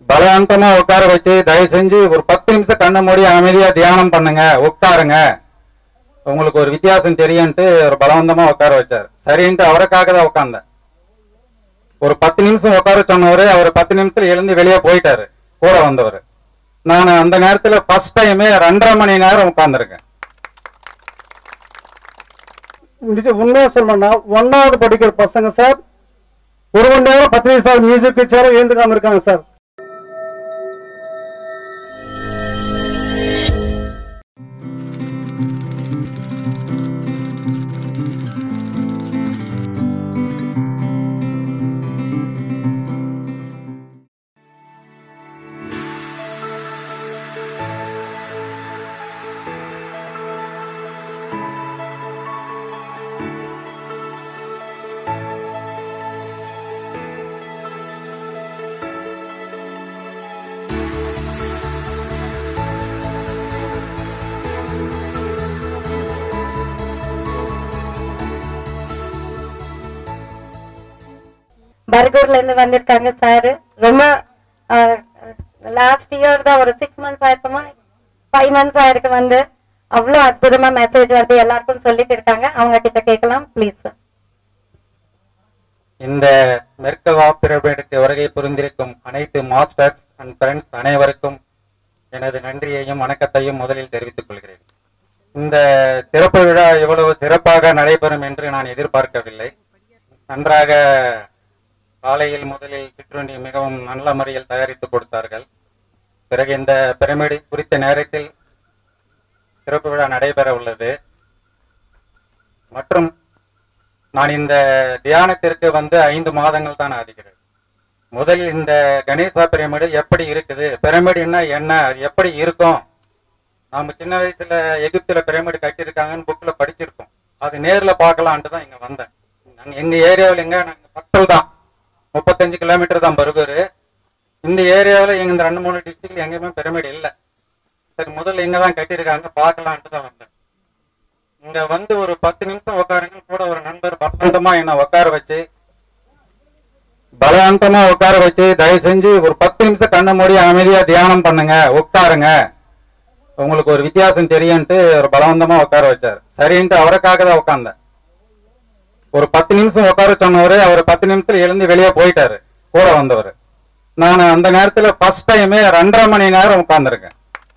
பலவந்தமா உட்கார வச்சு தயவு செஞ்சு ஒரு பத்து நிமிஷம் கண்ணை மூடி அமைதியா தியானம் பண்ணுங்க உட்காருங்க உங்களுக்கு ஒரு வித்தியாசம் தெரியும்ட்டு ஒரு பலவந்தமா உட்கார வச்சார் சரின்ட்டு அவருக்காக தான் உட்கார்ந்தேன் ஒரு பத்து நிமிஷம் உட்கார சொன்னவர் அவர் பத்து நிமிஷத்துல எழுந்து வெளியே போயிட்டாரு கூட வந்தவர் நான் அந்த நேரத்துல ஃபர்ஸ்ட் டைமே ரெண்டரை மணி நேரம் உட்கார்ந்துருக்கேன் நிஜம் உண்மையா சொல்லணும்னா ஒன்னாவது படிக்கிற பசங்க சார் ஒரு மணி நேரம் பத்து நிமிஷம் மியூசிக் வச்சாலும் ஏந்துக்காம இருக்காங்க சார் பர்கூர்ல இருந்து வந்திருக்காங்க சார் ரொம்ப லாஸ்ட் இயர் தான் ஒரு சிக்ஸ் மந்த்ஸ் ஆயிருக்குமா ஃபைவ் மந்த்ஸ் ஆயிருக்கு வந்து அவ்வளோ அற்புதமா மெசேஜ் வருது எல்லாருக்கும் சொல்லிட்டு இருக்காங்க அவங்க கிட்ட கேட்கலாம் ப்ளீஸ் சார் இந்த மெர்கவா பிரபேடுக்கு வருகை புரிந்திருக்கும் அனைத்து மாஸ்டர்ஸ் அண்ட் ஃப்ரெண்ட்ஸ் அனைவருக்கும் எனது நன்றியையும் வணக்கத்தையும் முதலில் தெரிவித்துக் கொள்கிறேன் இந்த திறப்பு விழா இவ்வளவு சிறப்பாக நடைபெறும் என்று நான் எதிர்பார்க்கவில்லை நன்றாக காலையில் முதலில் சிற்றுண்டி மிகவும் நல்ல முறையில் தயாரித்து கொடுத்தார்கள் பிறகு இந்த பிரமிடு குறித்த நேரத்தில் சிறப்பு விழா நடைபெற உள்ளது மற்றும் நான் இந்த தியானத்திற்கு வந்து ஐந்து மாதங்கள் தான் ஆகிறது முதலில் இந்த கணேசா பிரமிடு எப்படி இருக்குது பிரமிடுன்னா என்ன அது எப்படி இருக்கும் நாம சின்ன வயசுல எகிப்துல பிரமிடு கட்டியிருக்காங்கன்னு புக்ல படிச்சிருக்கோம் அது நேர்ல பார்க்கலான்ட்டு தான் இங்க வந்தேன் நாங்க எங்க ஏரியாவில் எங்க நாங்க பக்கத்தில் தான் முப்பத்தஞ்சு கிலோமீட்டர் தான் பருகூர் இந்த ஏரியாவில் எங்க இந்த ரெண்டு மூணு டிஸ்ட்ரிக்ட்ல எங்கேயுமே பிரமிடு இல்லை சரி முதல்ல இங்க தான் கட்டியிருக்காங்க பார்க்கலான்ட்டு தான் வந்தேன் இங்க வந்து ஒரு பத்து நிமிஷம் உட்காருங்க கூட ஒரு நண்பர் பலவந்தமா என்ன உட்கார வச்சு பலவந்தமா உட்கார வச்சு தயவு செஞ்சு ஒரு பத்து நிமிஷம் கண்ணை மூடி அமைதியா தியானம் பண்ணுங்க உட்காருங்க உங்களுக்கு ஒரு வித்தியாசம் தெரியும்ட்டு ஒரு பலவந்தமா உட்கார வச்சார் சரின்ட்டு அவருக்காக தான் உட்கார்ந்தேன் ஒரு பத்து நிமிஷம் உட்கார சொன்னவர் அவர் பத்து நிமிஷத்துல எழுந்து வெளியே போயிட்டாரு கூட வந்தவர் நான் அந்த நேரத்துல ஃபர்ஸ்ட் டைமே ரெண்டரை மணி நேரம் உட்கார்ந்துருக்கேன்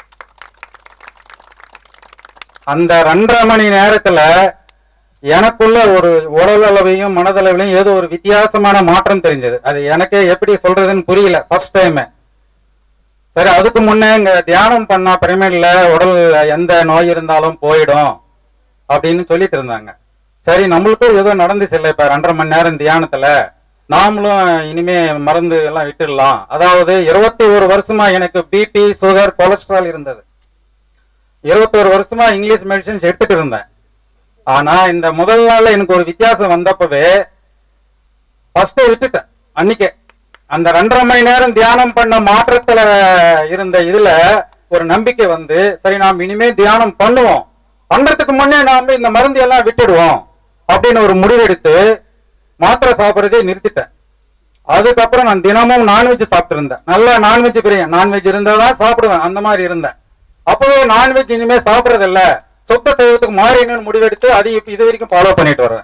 அந்த ரெண்டரை மணி நேரத்துல எனக்குள்ள ஒரு உடல் அளவையும் மனதளவிலையும் ஏதோ ஒரு வித்தியாசமான மாற்றம் தெரிஞ்சது அது எனக்கே எப்படி சொல்றதுன்னு புரியல ஃபர்ஸ்ட் டைம் சரி அதுக்கு முன்னே இங்க தியானம் பண்ணா பிரமிட்ல உடல் எந்த நோய் இருந்தாலும் போயிடும் அப்படின்னு சொல்லிட்டு இருந்தாங்க சரி நம்மளுக்கும் ஏதோ நடந்துச்சு இல்லை இப்ப ரெண்டரை மணி நேரம் தியானத்துல நாமளும் இனிமே மருந்து எல்லாம் விட்டுடலாம் அதாவது இருபத்தி ஒரு வருஷமா எனக்கு பிபி சுகர் கொலஸ்ட்ரால் இருந்தது இருபத்தோரு வருஷமா இங்கிலீஷ் மெடிசன்ஸ் எடுத்துட்டு இருந்தேன் ஆனா இந்த முதல் நாள்ல எனக்கு ஒரு வித்தியாசம் வந்தப்பவே ஃபர்ஸ்ட் விட்டுட்டேன் அன்னைக்கே அந்த ரெண்டரை மணி நேரம் தியானம் பண்ண மாற்றத்துல இருந்த இதுல ஒரு நம்பிக்கை வந்து சரி நாம் இனிமே தியானம் பண்ணுவோம் பண்றதுக்கு முன்னே நாம இந்த மருந்து எல்லாம் விட்டுடுவோம் அப்படின்னு ஒரு முடிவெடுத்து மாத்திரை சாப்பிடுறதே நிறுத்திட்டேன் அதுக்கப்புறம் நான் தினமும் நான்வெஜ் சாப்பிட்டு இருந்தேன் நல்லா நான்வெஜ் பிரியன் நான்வெஜ் இருந்தாதான் சாப்பிடுவேன் அந்த மாதிரி இருந்தேன் அப்பவே நான்வெஜ் இனிமே சாப்பிடுறது இல்ல சொத்த செய்வதுக்கு மாறினு முடிவெடுத்து அது இப்ப இது வரைக்கும் ஃபாலோ பண்ணிட்டு வரேன்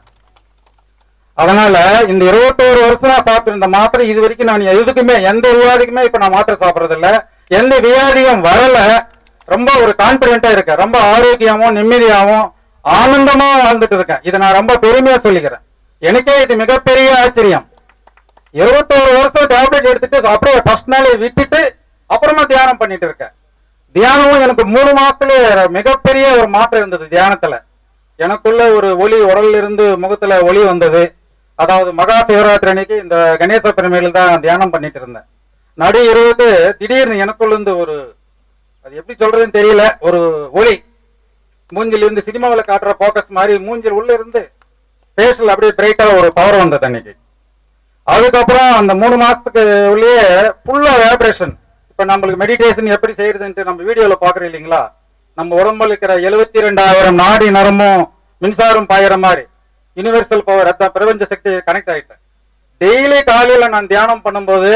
அதனால இந்த இருபத்தோரு வருஷமா சாப்பிட்டிருந்த மாத்திரை இது வரைக்கும் நான் எதுக்குமே எந்த வியாதிக்குமே இப்ப நான் மாத்திரை சாப்பிடுறது இல்ல எந்த வியாதியும் வரல ரொம்ப ஒரு கான்பிடென்டா இருக்கேன் ரொம்ப ஆரோக்கியமும் நிம்மதியாவும் ஆனந்தமா வாழ்ந்துட்டு இருக்கேன் இதை நான் ரொம்ப பெருமையா சொல்லிக்கிறேன் எனக்கே இது மிகப்பெரிய ஆச்சரியம் இருபத்தோரு வருஷம் டேப்லெட் எடுத்துட்டு அப்படியே ஃபர்ஸ்ட் நாளே விட்டுட்டு அப்புறமா தியானம் பண்ணிட்டு இருக்கேன் தியானமும் எனக்கு மூணு மாசத்துல மிகப்பெரிய ஒரு மாற்றம் இருந்தது தியானத்துல எனக்குள்ள ஒரு ஒளி உடல்ல இருந்து முகத்துல ஒளி வந்தது அதாவது மகா சிவராத்திரி அன்னைக்கு இந்த கணேச பெருமையில் தான் தியானம் பண்ணிட்டு இருந்தேன் நடு இரவுக்கு திடீர்னு எனக்குள்ள இருந்து ஒரு அது எப்படி சொல்றதுன்னு தெரியல ஒரு ஒளி மூஞ்சில இருந்து சினிமாவில் காட்டுற போக்கஸ் மாதிரி மூஞ்சில் உள்ள இருந்து ஃபேஷியல் அப்படியே பிரைட்டா ஒரு பவர் வந்தது அன்னைக்கு அதுக்கப்புறம் அந்த மூணு மாசத்துக்கு உள்ளே ஃபுல்லா வேப்ரேஷன் இப்ப நம்மளுக்கு மெடிடேஷன் எப்படி செய்யறதுன்ட்டு நம்ம வீடியோல பாக்குறோம் இல்லைங்களா நம்ம உடம்புல இருக்கிற எழுபத்தி ரெண்டாயிரம் நாடி நரமும் மின்சாரம் பாயிற மாதிரி யுனிவர்சல் பவர் அதான் பிரபஞ்ச சக்தி கனெக்ட் ஆயிட்டேன் டெய்லி காலையில நான் தியானம் பண்ணும்போது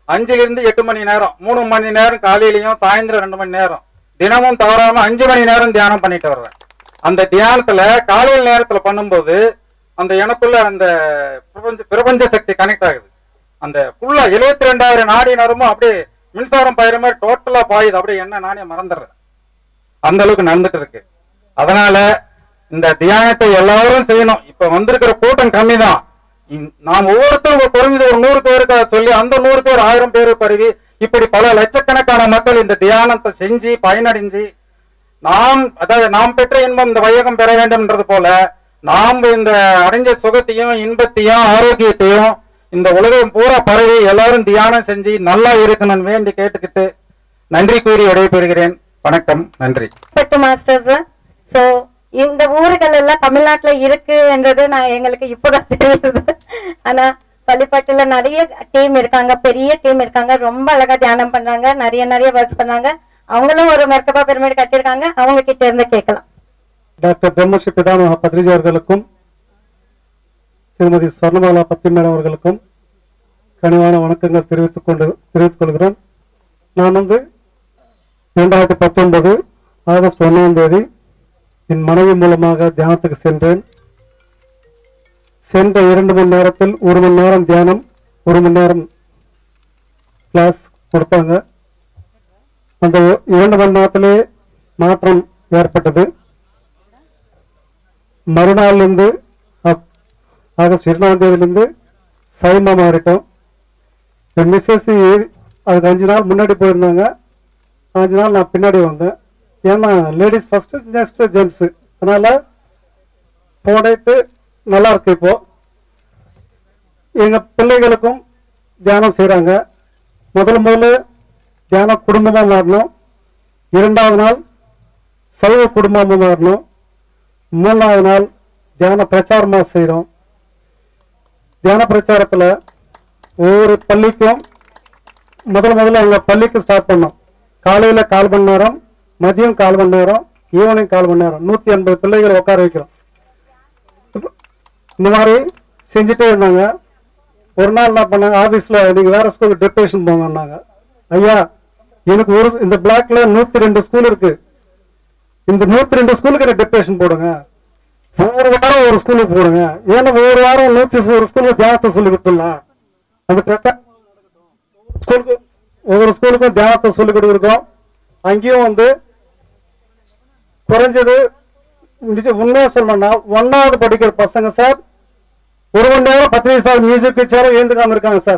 அஞ்சுல இருந்து எட்டு மணி நேரம் மூணு மணி நேரம் காலையிலயும் சாயந்தரம் ரெண்டு மணி நேரம் தினமும் தவறாம அஞ்சு மணி நேரம் தியானம் பண்ணிட்டு வர்றேன் அந்த தியானத்துல காலையில் நேரத்துல பண்ணும்போது அந்த எனக்குள்ள அந்த பிரபஞ்ச பிரபஞ்ச சக்தி கனெக்ட் ஆகுது அந்த ஃபுல்லா எழுபத்தி ரெண்டாயிரம் நாடி நரமும் அப்படியே மின்சாரம் பாயிற மாதிரி டோட்டலா பாயுது அப்படியே என்ன நானே மறந்துடுறேன் அந்த அளவுக்கு நடந்துட்டு இருக்கு அதனால இந்த தியானத்தை எல்லாரும் செய்யணும் இப்ப வந்திருக்கிற கூட்டம் கம்மி தான் நாம் ஒவ்வொருத்தரும் குறைஞ்சது ஒரு நூறு பேருக்கு சொல்லி அந்த நூறு பேர் ஆயிரம் பேர் பரவி இப்படி பல லட்சக்கணக்கான மக்கள் இந்த தியானத்தை செஞ்சு பயனடைஞ்சு நாம் அதாவது நாம் பெற்ற இன்பம் இந்த வையகம் பெற வேண்டும்ன்றது போல நாம் இந்த அடைஞ்ச சுகத்தையும் இன்பத்தையும் ஆரோக்கியத்தையும் இந்த உலகம் பூரா பரவி எல்லாரும் தியானம் செஞ்சு நல்லா இருக்கணும்னு வேண்டி கேட்டுக்கிட்டு நன்றி கூறி விடைபெறுகிறேன் வணக்கம் நன்றி பட்டு மாஸ்டர்ஸ் சோ இந்த ஊர்கள் எல்லாம் தமிழ்நாட்டுல இருக்குன்றது நான் எங்களுக்கு இப்பதான் தெரியுது ஆனா பள்ளிப்பட்டுல நிறைய டீம் இருக்காங்க பெரிய டீம் இருக்காங்க ரொம்ப அழகா தியானம் பண்றாங்க நிறைய நிறைய ஒர்க்ஸ் பண்றாங்க அவங்களும் ஒரு மெர்கபா பிரமிட் கட்டியிருக்காங்க அவங்க கிட்ட இருந்து கேட்கலாம் டாக்டர் பிரம்மஸ்ரீ பிதாமக பத்ரிஜி அவர்களுக்கும் திருமதி ஸ்வர்ணமாலா பத்தி மேடம் அவர்களுக்கும் கனிவான வணக்கங்கள் தெரிவித்துக் கொண்டு தெரிவித்துக் கொள்கிறோம் நான் வந்து இரண்டாயிரத்தி பத்தொன்பது ஆகஸ்ட் ஒன்றாம் தேதி என் மனைவி மூலமாக தியானத்துக்கு சென்றேன் சென்ற இரண்டு மணி நேரத்தில் ஒரு மணி நேரம் தியானம் ஒரு மணி நேரம் கிளாஸ் கொடுத்தாங்க அந்த இரண்டு மணி நேரத்திலே மாற்றம் ஏற்பட்டது மறுநாள்லேருந்து அப்- ஆகஸ்ட் இரண்டாம் தேதியிலேருந்து சைமா மாறிட்டோம் என் மிஸ்ஸஸ் அதுக்கு அஞ்சு நாள் முன்னாடி போயிருந்தாங்க அஞ்சு நாள் நான் பின்னாடி வந்தேன் ஏன்னா லேடிஸ் ஃபர்ஸ்ட் நெக்ஸ்ட் ஜென்ஸு அதனால போடைட்டு நல்லா இருக்கு இப்போ எங்க பிள்ளைகளுக்கும் தியானம் செய்றாங்க முதல் முதல்ல தியானம் குடும்பமா மாறணும் இரண்டாவது நாள் சைவ குடும்பமா மாறணும் மூணாவது நாள் தியான பிரச்சாரமா செய்றோம் தியான பிரச்சாரத்துல ஒவ்வொரு பள்ளிக்கும் முதல் முதல்ல எங்க பள்ளிக்கு ஸ்டார்ட் பண்ணோம் காலையில கால் மணி நேரம் மதியம் கால் மணி நேரம் ஈவினிங் கால் மணி நேரம் நூத்தி எண்பது பிள்ளைகளை உட்கார வைக்கிறோம் இந்த மாதிரி செஞ்சுட்டே இருந்தாங்க ஒரு நாள் என்ன பண்ணாங்க ஆபீஸ்ல நீங்க வேற ஸ்கூலுக்கு டெப்டேஷன் போங்கன்னாங்க ஐயா எனக்கு ஒரு இந்த பிளாக்ல நூத்தி ரெண்டு ஸ்கூல் இருக்கு இந்த நூத்தி ரெண்டு ஸ்கூலுக்கு டெப்டேஷன் போடுங்க ஒவ்வொரு வாரம் ஒரு ஸ்கூலுக்கு போடுங்க ஏன்னா ஒவ்வொரு வாரம் நூத்தி ஒரு ஸ்கூலுக்கு தியானத்தை சொல்லி கொடுத்துடலாம் அந்த பிரச்சனை ஸ்கூலுக்கு ஒவ்வொரு ஸ்கூலுக்கும் தியானத்தை சொல்லி கொடுத்துருக்கோம் அங்கேயும் வந்து குறைஞ்சது நிஜ- உண்மையா சொல்லணும்னா ஒன்னாவது படிக்கிற பசங்க சார் ஒரு மணி நேரம் பத்து நிமிஷம் மியூசிக் டீச்சரும் ஏந்துக்காம இருக்காங்க சார்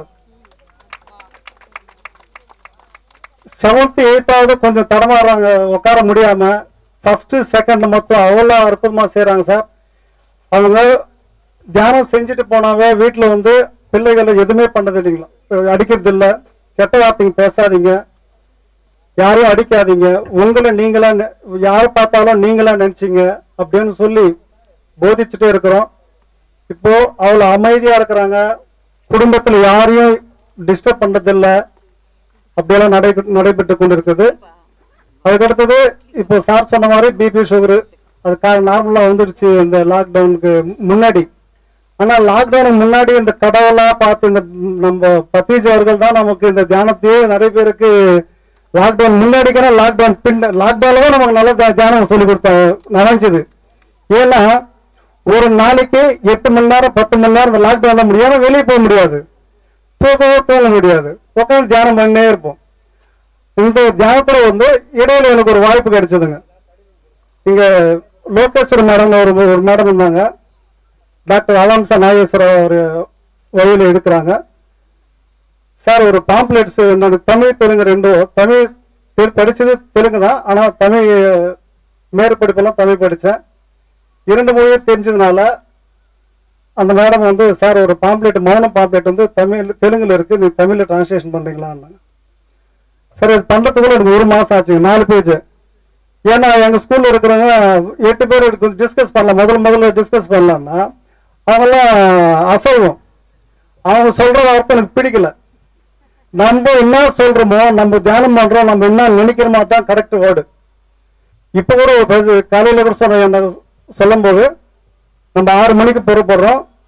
செவன்த் எயித்தாவது கொஞ்சம் தடமாறுறாங்க உட்கார முடியாம ஃபர்ஸ்ட் செகண்ட் மொத்தம் அவ்வளோ அற்புதமா செய்றாங்க சார் அவங்க தியானம் செஞ்சுட்டு போனாவே வீட்டில் வந்து பிள்ளைகளை எதுவுமே பண்ணது இல்லைங்களா அடிக்கிறது இல்லை கெட்ட வார்த்தைங்க பேசாதீங்க யாரையும் அடிக்காதீங்க உங்களை நீங்களா நெ- யாரை பார்த்தாலும் நீங்களா நினைச்சீங்க அப்படின்னு சொல்லி போதிச்சுட்டே இருக்கிறோம் இப்போ அவ்வளோ அமைதியா இருக்கிறாங்க குடும்பத்துல யாரையும் டிஸ்டர்ப் பண்றதில்ல அப்படியெல்லாம் நடை நடைபெற்று கொண்டு இருக்குது அதுக்கடுத்தது இப்போ சார் சொன்ன மாதிரி பிபி சுகரு அது நார்மலா வந்துடுச்சு இந்த லாக்டவுனுக்கு முன்னாடி ஆனா லாக்டவுனுக்கு முன்னாடி இந்த கடவுளா பார்த்து இந்த நம்ம பத்தீஜ் அவர்கள் தான் நமக்கு இந்த தியானத்தையே நிறைய பேருக்கு லாக்டவுன் முன்னாடிக்கான லாக்டவுன் பின் லாக்டவுன்ல தான் நமக்கு நல்ல தியா- தியானம் சொல்லி கொடுத்த நடந்துச்சு ஏன்னா ஒரு நாளைக்கு எட்டு மணி நேரம் பத்து மணி நேரம் இந்த லாக்டவுன்ல முடியாது வெளியே போக முடியாது தூக்கவும் தூங்க முடியாது உட்காந்து தியானம் பண்ணிட்டே இருப்போம் இந்த தியானத்துல வந்து இடையில எனக்கு ஒரு வாய்ப்பு கிடைச்சதுங்க இங்க லோகேஸ்வர மேடம் ஒரு ஒரு மேடம் இருந்தாங்க டாக்டர் அலாம்சா நாகேஸ்வரர் ஒரு வழியில் எடுக்கிறாங்க சார் ஒரு பாம்ப்ளெட்ஸ் என்னோட தமிழ் தெலுங்கு ரெண்டும் தமிழ் தெ- படிச்சது தெலுங்கு தான் ஆனா தமிழ் மேற்படிப்பெல்லாம் தமிழ் படித்தேன் இரண்டு மொழியும் தெரிஞ்சதுனால அந்த மேடம் வந்து சார் ஒரு பாம்ப்ளெட் மௌன பாம்ப்ளெட் வந்து தமிழ் தெலுங்குல இருக்கு நீ தமிழ்ல டிரான்ஸ்லேஷன் பண்றீங்களான்னு சரி அது பண்றதுக்குள்ள எனக்கு ஒரு மாசம் ஆச்சு நாலு பேஜ் ஏன்னா எங்க ஸ்கூல்ல இருக்கிறவங்க எட்டு பேர் கொஞ்சம் டிஸ்கஸ் பண்ணலாம் முதல்ல முதல்ல டிஸ்கஸ் பண்ணலாம்னா அவங்கெல்லாம் அசைவம் அவங்க சொல்ற வார்த்தை எனக்கு பிடிக்கல நம்ம என்ன சொல்றோமோ நம்ம தியானம் பண்றோம் நம்ம என்ன நினைக்கிறோமோ தான் கரெக்ட் வேர்டு இப்ப கூட ஒரு பேச- காலையில கூட சொன்ன சொல்லும் போது நம்ம ஆறு மணிக்கு புறப்படுறோம்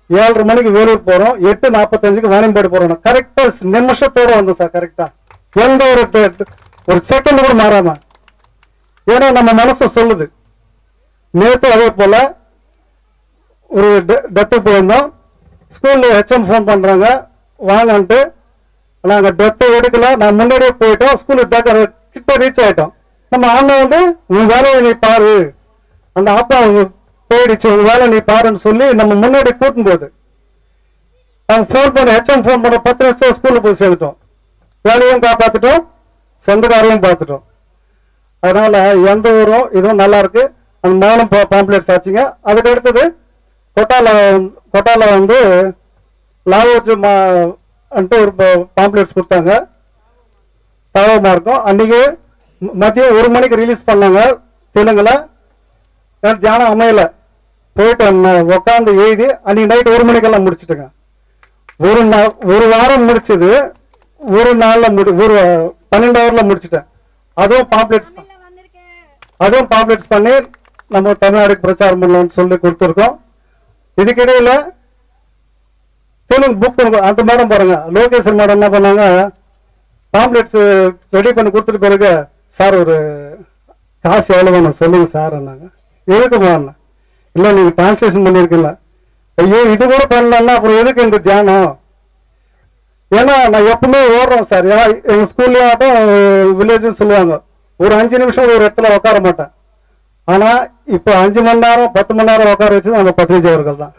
ஏழரை மணிக்கு வேலூர் போறோம் எட்டு நாற்பத்தஞ்சுக்கு வாணியம்பாடி போறோம் கரெக்டா நிமிஷத்தோட வந்தோம் சார் கரெக்டா எந்த ஒரு ட- ஒரு செகண்ட் கூட மாறாம ஏன்னா நம்ம மனசு சொல்லுது நேற்று அதே போல ஒரு டெத்து போயிருந்தோம் ஸ்கூல்ல ஹெச்எம் ஃபோன் பண்றாங்க வாங்கன்ட்டு நாங்க டெத்தை எடுக்கல நான் முன்னாடியே போயிட்டோம் ஸ்கூலுக்கு டக்கு கிட்ட ரீச் ஆயிட்டோம் நம்ம அண்ணன் வந்து உன் வேலையை நீ பாரு அந்த ஆப்பா அவங்க போயிடுச்சு உன் வேலை நீ பாருன்னு சொல்லி நம்ம முன்னாடி கூட்டும் போகுது அவங்க ஃபோன் பண்ண ஹெச்எம் ஃபோன் பண்ண பத்து நிமிஷத்துல ஸ்கூலுக்கு போய் சேர்ந்துட்டோம் வேலையும் காப்பாத்திட்டோம் சொந்தக்காரையும் பார்த்துட்டோம் அதனால எந்த ஊரும் இதுவும் நல்லா இருக்கு அந்த மௌனம் பாம்ப்ளேட்ஸ் ஆச்சுங்க அதுக்கு அடுத்தது கொட்டால கொட்டால வந்து லாவோச்சு மா அன்ட்டு ஒரு பாம்ப்ளேட்ஸ் கொடுத்தாங்க தகவமா இருக்கும் அன்னைக்கு ம- மதியம் ஒரு மணிக்கு ரிலீஸ் பண்ணாங்க தெலுங்குல எனக்கு தியானம் அமையல போயிட்டு நான் உட்காந்து எழுதி அன்னைக்கு நைட் ஒரு மணிக்கெல்லாம் முடிச்சிட்டுங்க ஒரு நா- ஒரு வாரம் முடிச்சது ஒரு நாள்ல முடி ஒரு பன்னெண்டு ஹவர்ல முடிச்சிட்டேன் அதுவும் பாம்ப்ளேட்ஸ் அதுவும் பாம்ப்ளேட்ஸ் பண்ணி நம்ம தமிழ்நாடுக்கு பிரச்சாரம் பண்ணலாம்னு சொல்லி கொடுத்துருக்கோம் இதுக்கிடையில தெலுங்கு புக் அந்த மேடம் பாருங்க லோகேஸ்வர் மேடம் என்ன பண்ணாங்க பாம்ப்ளெட்ஸ் ரெடி பண்ணி கொடுத்துட்டு பிறகு சார் ஒரு காசு எவ்வளோ வேணும் சொல்லுங்க சார் நாங்க எதுக்குமா இல்லை நீங்க டிரான்ஸ்லேஷன் பண்ணியிருக்கீங்களா ஐயோ இது கூட பண்ணலன்னா அப்புறம் எதுக்கு இந்த தியானம் ஏன்னா நான் எப்பவுமே ஓடுறோம் சார் ஏன்னா எங்க ஸ்கூல்ல ஆட்டும் வில்லேஜ் சொல்லுவாங்க ஒரு அஞ்சு நிமிஷம் ஒரு இடத்துல உட்கார மாட்டேன் ஆனா இப்போ அஞ்சு மணி நேரம் பத்து மணி நேரம் உட்கார வச்சது நம்ம பத்ரிஜி அவர்கள் தான்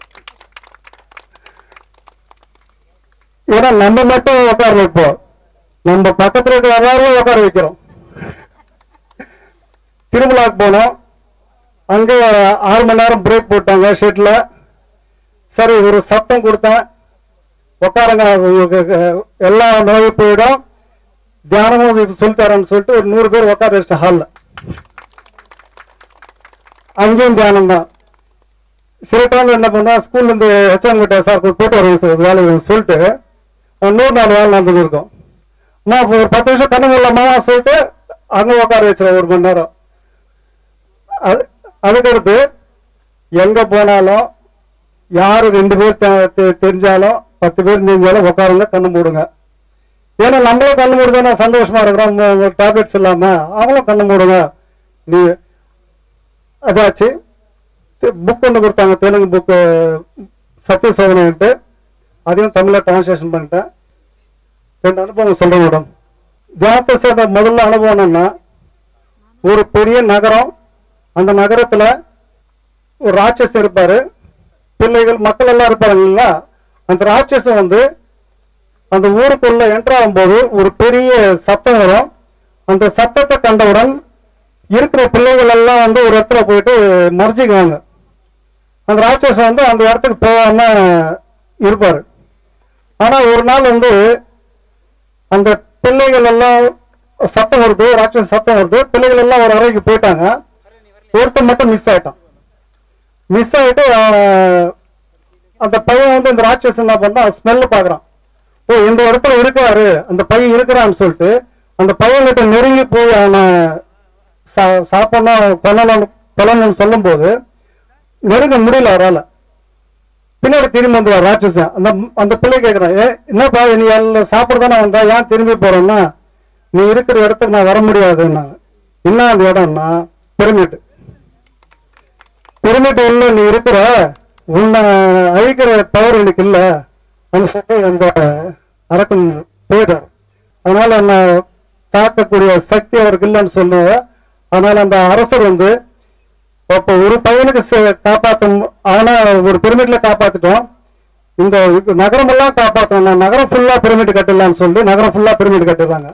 ஏன்னா நம்ம மட்டும் உட்கார வைப்போம் நம்ம பக்கத்துல இருக்கிற எல்லாரும் உட்கார வைக்கிறோம் திருமலாக்கு போனோம் அங்க ஆறு மணி நேரம் பிரேக் போட்டாங்க ஷெட்ல சரி ஒரு சத்தம் கொடுத்தேன் உட்காருங்க உங்களுக்கு எல்லா நோயும் போயிடும் தியானமும் இது சொல்லி தரேன்னு சொல்லிட்டு ஒரு நூறு பேர் உட்கார வச்சிட்டேன் ஹாலில் அங்கேயும் தியானம் தான் சில டைம் என்ன பண்ணா ஸ்கூல்ல இருந்து ஹெச்எம் கிட்ட சார் போய் போட்டு வருவேன் சார் வேலை இருக்குன்னு சொல்லிட்டு அஹ் நூறு நாள் வேலை நடந்துட்டு இருக்கோம் நான் இப்போ ஒரு பத்து நிமிஷம் கண்ணு மூலமா சொல்லிட்டு அங்க உட்கார வச்சிருவேன் ஒரு மணி நேரம் அது- அதுக்கடுத்து எங்க போனாலும் யாரு ரெண்டு பேர் தெ- தெ- தெரிஞ்சாலும் பத்து பேர் தெரிஞ்சாலும் உட்காருங்க கண்ணு மூடுங்க ஏன்னா நம்மளும் கண்ணு மூடுதானே சந்தோஷமா இருக்கிறோம் டேப்லெட்ஸ் இல்லாம அவங்களும் கண்ணு மூடுங்க நீ அதாச்சு புக் ஒன்று கொடுத்தாங்க தெலுங்கு புக்கு சத்திய சோதனைன்ட்டு அதையும் தமிழில் டிரான்ஸ்லேஷன் பண்ணிட்டேன் ரெண்டு அனுபவம் சொல்றேன் மேடம் தியானத்தை சேர்ந்த முதல்ல அனுபவம் என்னன்னா ஒரு பெரிய நகரம் அந்த நகரத்துல ஒரு ராட்சஸ் இருப்பாரு பிள்ளைகள் மக்கள் எல்லாம் இருப்பாருங்களா அந்த ராட்சசம் வந்து அந்த ஊருக்குள்ள என்டர் ஆகும்போது ஒரு பெரிய சத்தம் வரும் அந்த சத்தத்தை கண்டவுடன் இருக்கிற பிள்ளைகள் எல்லாம் வந்து ஒரு இடத்துல போயிட்டு மறைஞ்சிக்குவாங்க அந்த ராட்சசம் வந்து அந்த இடத்துக்கு போகாம இருப்பாரு ஆனா ஒரு நாள் வந்து அந்த பிள்ளைகள் எல்லாம் சத்தம் வருது ராட்சச சத்தம் வருது பிள்ளைகள் எல்லாம் ஒரு அறைக்கு போயிட்டாங்க ஒருத்தன் மட்டும் மிஸ் ஆயிட்டான் மிஸ் ஆயிட்டு அவன் அந்த பையன் வந்து இந்த ராட்சசன் என்ன பண்ணா ஸ்மெல் பாக்குறான் ஓ இந்த இடத்துல இருக்காரு அந்த பையன் இருக்கிறான்னு சொல்லிட்டு அந்த பையன்கிட்ட நெருங்கி போய் அவனை சா- சாப்பிடணும் கொல்லணும் கொல்லணும்னு சொல்லும்போது நெருங்க முடியல அவரால பின்னாடி திரும்பி வந்து ராட்சசன் அந்த அந்த பிள்ளை கேட்கிறான் ஏ என்னப்பா நீ எல்லாம் சாப்பிட தானே வந்தா ஏன் திரும்பி போறேன்னா நீ இருக்கிற இடத்துக்கு நான் வர முடியாதுன்னா என்ன அந்த இடம்னா பிரமிட் பிரமிட் உள்ள நீ இருக்கிற உன்னை அழிக்கிற பவர் எனக்கு இல்ல அந்த சொல்லி அந்த அரக்கன் போயிட்டார் அதனால என்ன தாக்கக்கூடிய சக்தி அவருக்கு இல்லைன்னு சொல்லுவாங்க அதனால அந்த அரசர் வந்து அப்போ ஒரு பையனுக்கு சே- காப்பாத்தும் அவனை ஒரு பிரமிட்ல காப்பாத்திட்டோம் இந்த நகரம் எல்லாம் காப்பாற்றணும் நான் நகரம் ஃபுல்லா பிரமிட் கட்டிடலாம்னு சொல்லி நகரம் ஃபுல்லா பிரமிட் கட்டிடுறாங்க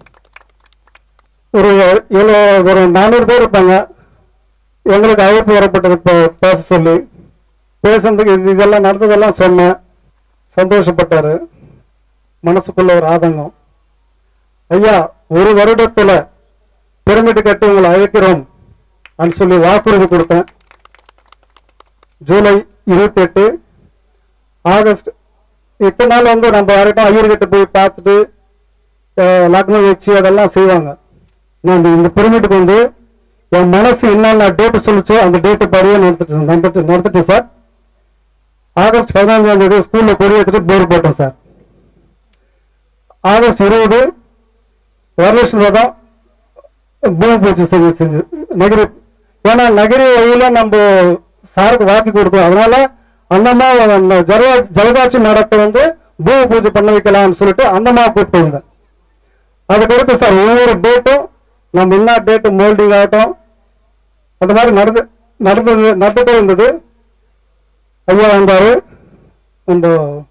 ஒரு ஏழு ஒரு நானூறு பேர் இருப்பாங்க எங்களுக்கு அழைப்பு வரப்பட்டது பே- பேச சொல்லி பேசுறதுக்கு இது இதெல்லாம் நடந்ததெல்லாம் சொன்னேன் சந்தோஷப்பட்டாரு மனசுக்குள்ள ஒரு ஆதங்கம் ஐயா ஒரு வருடத்துல பிரமிட் கட்டி உங்களை அழைக்கிறோம் அப்படின்னு சொல்லி வாக்குறுதி கொடுத்தேன் ஜூலை இருபத்தி எட்டு ஆகஸ்ட் இத்தனை நாள் வந்து நம்ம யார்கிட்ட ஐயர்கிட்ட போய் பார்த்துட்டு அஹ், லக்னம் வச்சு அதெல்லாம் செய்வாங்க நான் இந்த- இந்த பிரமிட்டுக்கு வந்து என் மனசு என்னென்ன டேட்டு சொல்லுச்சோ அந்த டேட்டு படியே நடத்திட்டு நடத்திட்டு நடத்திட்டு சார் ஆகஸ்ட் பதினான்காம் தேதி ஸ்கூல்ல கொடி எடுத்துட்டு போர் போட்டோம் சார் ஆகஸ்ட் இருபது வரலட்சுமி விரதம் பூமி பூஜை செஞ்சு செஞ்சு நகரி ஏன்னா நகரி வழியில நம்ம சாருக்கு வாக்கி கொடுத்தோம் அதனால அந்தம்மா ஜல ஜலதாட்சி நடத்த வந்து பூமி பூஜை பண்ண வைக்கலாம்னு சொல்லிட்டு அந்தம்மா கூப்பிட்டு வந்தேன் அதுக்கடுத்து சார் ஒவ்வொரு டேட்டும் நம்ம என்ன டேட்டு மோல்டிங் ஆகட்டும் அந்த மாதிரி நடந்து நடந்தது நடந்துட்டே இருந்தது ஐயா வந்தாரு நம்ம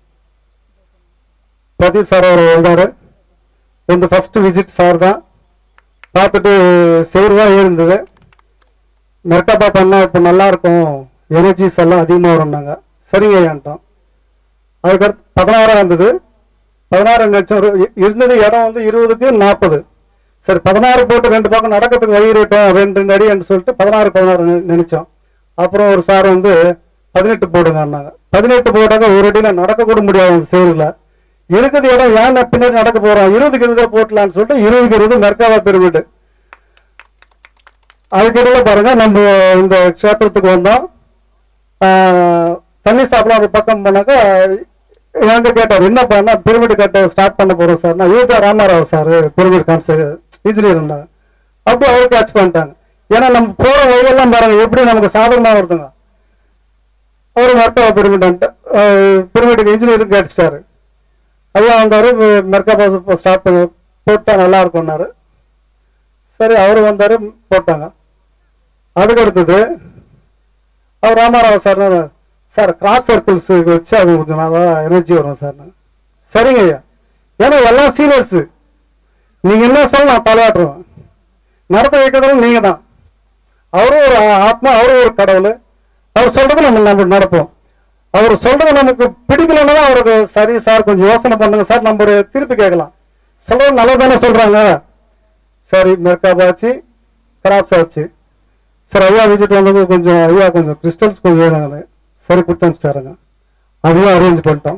பிரதீப் சார் அவர் வந்தாரு இந்த ஃபர்ஸ்ட் விசிட் சார் தான் பார்த்துட்டு சேருவா இருந்தது மெர்காப்பா பண்ணா இப்போ நல்லா இருக்கும் எனர்ஜிஸ் எல்லாம் அதிகமாக வரும்னாங்க சரிங்க ஐயான்ட்டோம் அதுக்கடுத்து பதினாறாம் இருந்தது பதினாறு லட்சம் இரு- இருந்தது இடம் வந்து இருபதுக்கு நாற்பது சரி பதினாறு போட்டு ரெண்டு பக்கம் நடக்கிறதுக்கு வழி இருக்கட்டும் ரெண்டு ரெண்டு அடின்னு சொல்லிட்டு பதினாறு பதினாறு நி- நினைச்சோம் அப்புறம் ஒரு சார் வந்து பதினெட்டு போடுங்கன்னாங்க பதினெட்டு போட்டாக்க ஒரு அடியில நடக்க கூட முடியாது அந்த சேருல இருக்குது இடம் ஏன் நான் பின்னாடி நடக்க போறோம் இருபதுக்கு இருபதே போட்டலாம்னு சொல்லிட்டு இருபதுக்கு இருபது மெர்காவா பிரமிடு அதுக்கிடையில பாருங்க நம்ம இந்த க்ஷேத்திரத்துக்கு வந்தோம் ஆஹ், தண்ணி சாப்பிட ஒரு பக்கம் போனாக்கா என்கிட்ட கேட்டார் என்ன பண்ணா பிரமிடு கட்ட ஸ்டார்ட் பண்ண போறோம் சார் நான் யூதா ராமாராவ் சார் பிரமிடு கான்சர் இன்ஜினியர் இருந்தாங்க அப்படி அவர் கேட்ச் பண்ணிட்டாங்க ஏன்னா நம்ம போற வழியெல்லாம் பாருங்க எப்படி நமக்கு சாதகமா வருதுங்க அவர் மெர்காவா பிரமிட் பிரமிடுக்கு இன்ஜினியரும் கேட்டுச்சிட்டாரு ஐயா வந்தாரு மெர்கா பாஸ் ஸ்டார்ட் பண்ணி போட்டா நல்லா இருக்கும்னாரு சரி அவரு வந்தாரு போட்டாங்க அதுக்கு அடுத்தது அவர் Ramarao sir sir crop circles வச்சு அது கொஞ்சம் நல்லா எனர்ஜி வரும் சார் சரிங்க ஐயா ஏன்னா எல்லாம் சீனியர்ஸ் நீங்க என்ன சொல்ல நான் தலையாட்டுருவேன் நடத்த வைக்கிறதும் நீங்க தான் அவரும் ஒரு ஆத்மா அவரும் ஒரு கடவுள் அவர் சொல்றது நம்ம நம்ம நடப்போம் அவர் சொல்றது நமக்கு பிடிக்கலன்னா தான் அவருக்கு சரி சார் கொஞ்சம் யோசனை பண்ணுங்க சார் நம்ம ஒரு திருப்பி கேட்கலாம் சொல்றது நல்லா தானே சொல்றாங்க சரி மெர்காபாச்சு கிராப்ஸ் ஆச்சு சார் ஐயா விசிட் வந்தது கொஞ்சம் ஐயா கொஞ்சம் கிறிஸ்டல்ஸ் கொஞ்சம் வேணுங்க சரி கொடுத்து அனுப்பிச்சாருங்க அதையும் அரேஞ்ச் பண்ணிட்டோம்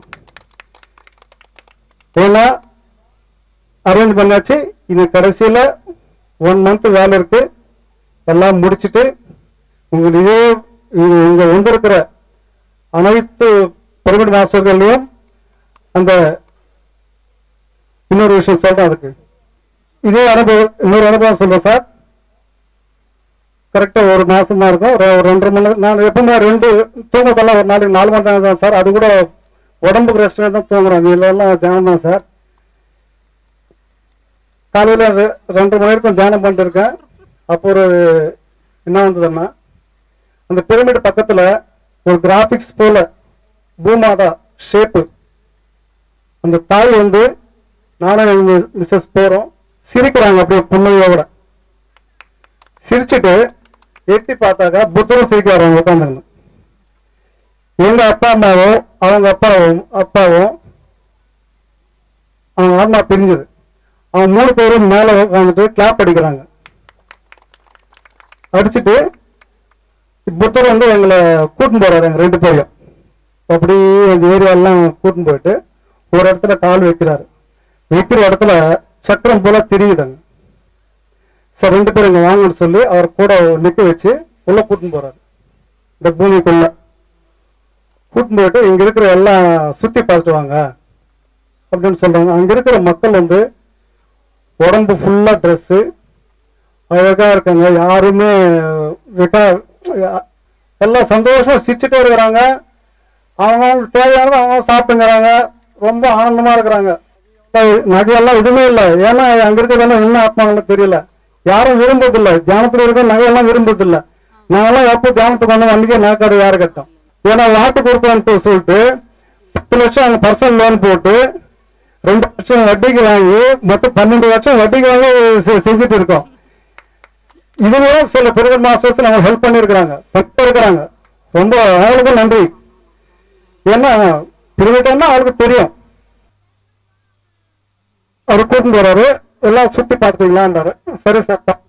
ஏன்னா அரேஞ்ச் பண்ணாச்சு இது கடைசியில் ஒன் மந்த் வேலை இருக்கு எல்லாம் முடிச்சிட்டு உங்களுக்கு இதே இது இங்க வந்திருக்கிற அனைத்து பிரமிட் மாஸ்டர்களையும் அந்த இன்னொரு விஷயம் சொல்றேன் அதுக்கு இதே அனுபவம் இன்னொரு அனுபவம் சொல்றேன் சார் கரெக்டா ஒரு மாசம் தான் இருக்கும் ஒரு ஒரு ரெண்டரை மணி நேரம் நான் எப்பவுமே ரெண்டு தூங்கத்தெல்லாம் ஒரு நாளைக்கு நாலு மணி நேரம் தான் சார் அது கூட உடம்புக்கு ரெஸ்ட் தான் தூங்குறோம் இதெல்லாம் தியானம் தான் சார் காலையில ரெ- ரெண்டு மணி நேரம் தியானம் பண்ணிட்டு இருக்கேன் அப்போ ஒரு என்ன வந்ததுன்னா அந்த பிரமிட் பக்கத்துல ஒரு கிராபிக்ஸ் போல பூமாதா ஷேப்பு அந்த தாய் வந்து நானும் எங்க மிஸ்ஸஸ் போறோம் சிரிக்கிறாங்க அப்படியே புன்னகையோட சிரிச்சுட்டு எட்டி பார்த்தாக்கா புத்தரும் சிரிக்கிறாரு அவங்க உட்காந்துங்க எங்க அப்பா அம்மாவும் அவங்க அப்பாவும் அப்பாவும் அவங்க ஆத்மா பிரிஞ்சுது அவங்க மூணு பேரும் மேல உட்காந்துட்டு கிளாப் அடிக்கிறாங்க அடிச்சுட்டு புத்தர் வந்து எங்களை கூட்டின்னு போறாரு எங்க ரெண்டு பேரையும் அப்படி அந்த ஏரியாலாம் கூட்டின்னு போயிட்டு ஒரு இடத்துல கால் வைக்கிறாரு வைக்கிற இடத்துல சக்கரம் போல திரியுதாங்க சார் ரெண்டு பேரும் இங்க வாங்கன்னு சொல்லி அவர் கூட நிக்க வச்சு உள்ள கூட்டின்னு போறாரு இந்த பூமிக்குள்ள கூட்டின்னு போயிட்டு இங்க இருக்கிற எல்லாம் சுத்தி பார்த்துட்டு வாங்க அப்படின்னு சொல்றாங்க அங்க இருக்கிற மக்கள் வந்து உடம்பு ஃபுல்லா ட்ரெஸ்ஸு அழகா இருக்காங்க யாருமே விகா எல்லாம் சந்தோஷமா சிரிச்சுட்டே இருக்கிறாங்க அவங்க அவங்களுக்கு தேவையானதை அவங்க சாப்பிட்டுங்கிறாங்க ரொம்ப ஆனந்தமா இருக்கிறாங்க நகையெல்லாம் எதுவுமே இல்லை ஏன்னா அங்க இருக்கிறதெல்லாம் என்ன ஆத்மாங்களும் தெரியல யாரும் விரும்புறதில்ல தியானத்துல இருக்க நகையெல்லாம் விரும்புறதில்ல நாங்கெல்லாம் எப்போ தியானத்துக்கு வந்து அன்னைக்கே நகைக்கடை யாரு கட்டோம் ஏன்னா வாட்டு கொடுத்தோன்ட்டு சொல்லிட்டு பத்து லட்சம் அவங்க பர்சனல் லோன் போட்டு ரெண்டு லட்சம் வட்டிக்கு வாங்கி மொத்தம் பன்னெண்டு லட்சம் வட்டிக்கு வாங்கி செ- செஞ்சுட்டு இருக்கோம் இதுவே சில பிறகு மாஸ்டர்ஸ் நம்ம ஹெல்ப் பண்ணியிருக்கிறாங்க பட்டு இருக்கிறாங்க ரொம்ப அவங்களுக்கும் நன்றி ஏன்னா பிரிவிட்டோம்னா அவருக்கு தெரியும் அவர் கூட்டிட்டு வர்றாரு எல்லாம் சுத்தி பார்த்துட்டீங்களான்றாரு சரி சார் பா-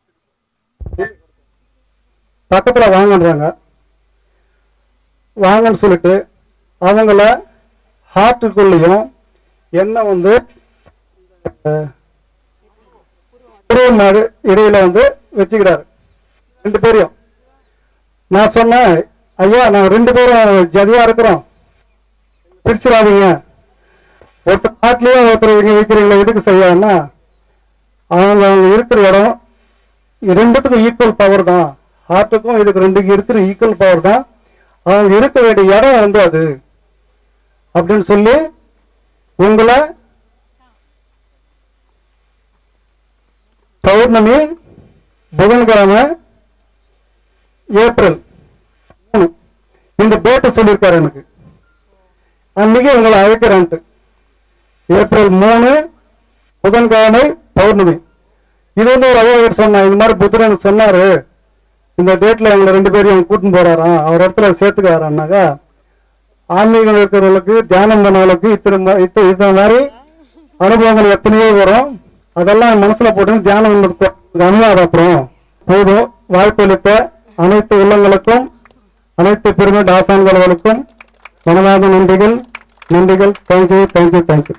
பக்கத்துல வாங்கன்றாங்க வாங்கன்னு சொல்லிட்டு அவங்கள ஹார்ட்டுக்குள்ளேயும் என்ன வந்து அஹ், புருவ நாடு இடையில வந்து வச்சுக்கிறாரு ரெண்டு பேரையும் நான் சொன்னேன் ஐயா நாங்க ரெண்டு பேரும் ஜதியா இருக்கிறோம் பிரிச்சிடாதீங்க ஒருத்தர் நாட்டிலேயே ஒருத்தர் இங்க வைக்கிறீங்களா எதுக்கு செய்யான்னா அவங்க அவங்க இருக்கிற இடம் ரெண்டுத்துக்கும் ஈக்குவல் பவர் தான் ஹார்ட்டுக்கும் இதுக்கு ரெண்டுக்கு இருக்கிற ஈக்குவல் பவர் தான் அவங்க இருக்க வேண்டிய இடம் வந்து அது அப்படின்னு சொல்லி உங்களை பௌர்ணமி புதன்கிழமை ஏப்ரல் மூணு இந்த டேட்டை சொல்லியிருக்காரு எனக்கு அன்னைக்கு உங்களை அழைக்கிறேன்ட்டு ஏப்ரல் மூணு புதன்கிழமை பௌர்ணமி இது வந்து ஒரு அவையர் சொன்னா இந்த மாதிரி புத்திரன் சொன்னாரு இந்த டேட்ல எங்களை ரெண்டு பேரையும் கூட்டின்னு போறாராம் அவர் இடத்துல சேர்த்துக்காரான்னாக்கா ஆன்மீகம் இருக்கிறவங்களுக்கு தியானம் பண்ணவங்களுக்கு இத்தனை ம- இத்த இத்தனை மாதிரி அனுபவங்கள் எத்தனையோ வரும் அதெல்லாம் மனசுல போட்டு தியானம் பண்ணதுக்கு அனுவாதம் அப்புறம் போதும் வாய்ப்பளித்த அனைத்து உள்ளங்களுக்கும் அனைத்து பெருமிட் ஆசான்களுக்கும் மனதார்ந்த நன்றிகள் நன்றிகள் தேங்க்யூ தேங்க்யூ தேங்க்யூ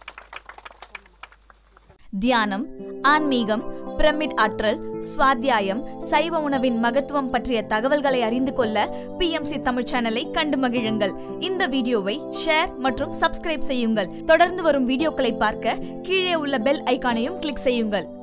தியானம் ஆன்மீகம் பிரமிட் ஆற்றல் சுவாத்தியாயம் சைவ உணவின் மகத்துவம் பற்றிய தகவல்களை அறிந்து கொள்ள பிஎம்சி தமிழ் சேனலை கண்டு மகிழுங்கள் இந்த வீடியோவை ஷேர் மற்றும் சப்ஸ்கிரைப் செய்யுங்கள் தொடர்ந்து வரும் வீடியோக்களை பார்க்க கீழே உள்ள பெல் ஐகானையும் கிளிக் செய்யுங்கள்